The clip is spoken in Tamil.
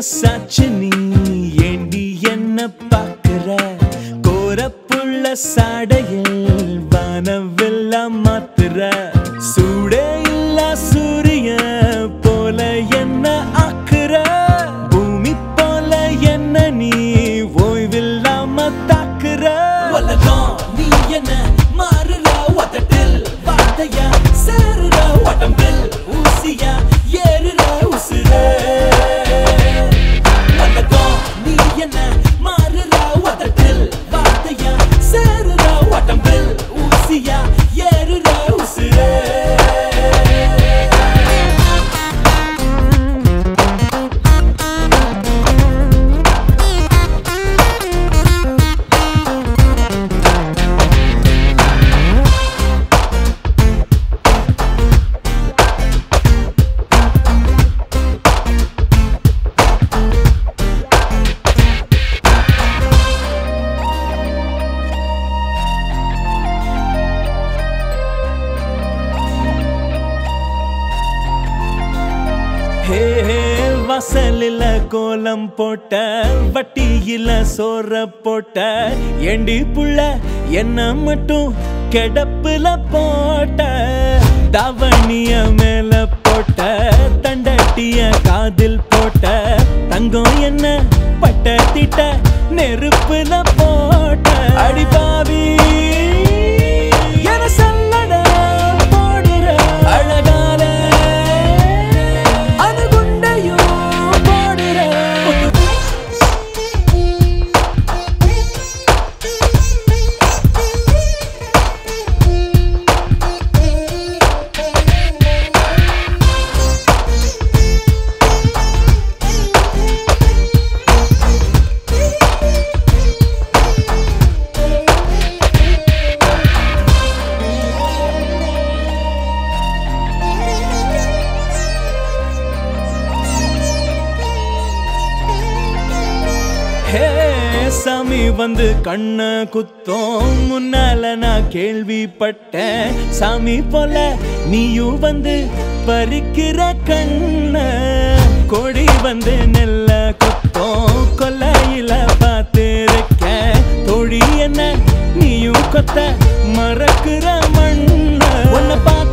சாச்சு நீ ஏண்டி என்ன பாக்குற கோரப்புள்ள சாடையில் வானவெல்லாம் மாத்துற சூடே இல்ல சூரிய போல என்ன ஆக்குற பூமி போல என்ன நீ ஓய்வில்லாம தாக்குற உலகம் நீ என்ன மாறுற உதட்டில் வார்த்தையா சேருற உடம்பில் ஊசியா ஏறுற உசுர உலகம் நீ என்ன மாறுற உதட்டில் வார்த்தையா சேருற உடம்பில் ஊசியா ஏறுற உசுர ஹே ஹே, வாசலில கோலம் போட்ட வட்டியில சோற போட்ட ஏண்டி புள்ள என்ன மட்டும் கிடப்புல போட்ட தாவணிய மேல போட்ட தண்டட்டிய காதில் போட்ட தங்கம் என்ன பட்ட திட்ட நெருப்புல போட்ட அடிபாவி என சல்லட போடுற அழகால அணுகுண்டையும் போடுற ஹே சாமி வந்து கண்ண குத்தோம் முன்னால நான் கேள்விப்பட்டேன் சாமி போல நீயும் வந்து பறிக்கிற கண்ண கொடி வந்து நெல்ல குத்தோம் கொல்லையில பார்த்திருக்கேன் தொழி என்ன நீயும் கொத்த மறக்கிற மண்ண உன்னை பார்த்து